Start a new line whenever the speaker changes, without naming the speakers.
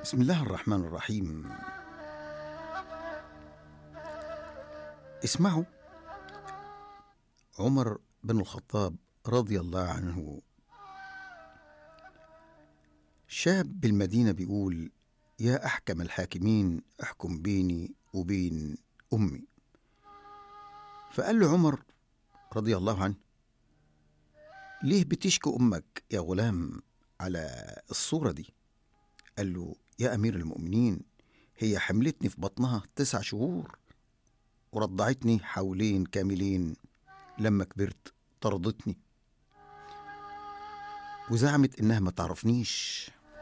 بسم الله الرحمن الرحيم اسمعوا عمر بن الخطاب رضي الله عنه شاب بالمدينة بيقول يا أحكم الحاكمين احكم بيني وبين أمي فقال له عمر رضي الله عنه ليه بتشكي أمك يا غلام على الصورة دي قال له يا أمير المؤمنين هي حملتني في بطنها تسع شهور ورضعتني حولين كاملين لما كبرت طردتني وزعمت إنها ما تعرفنيش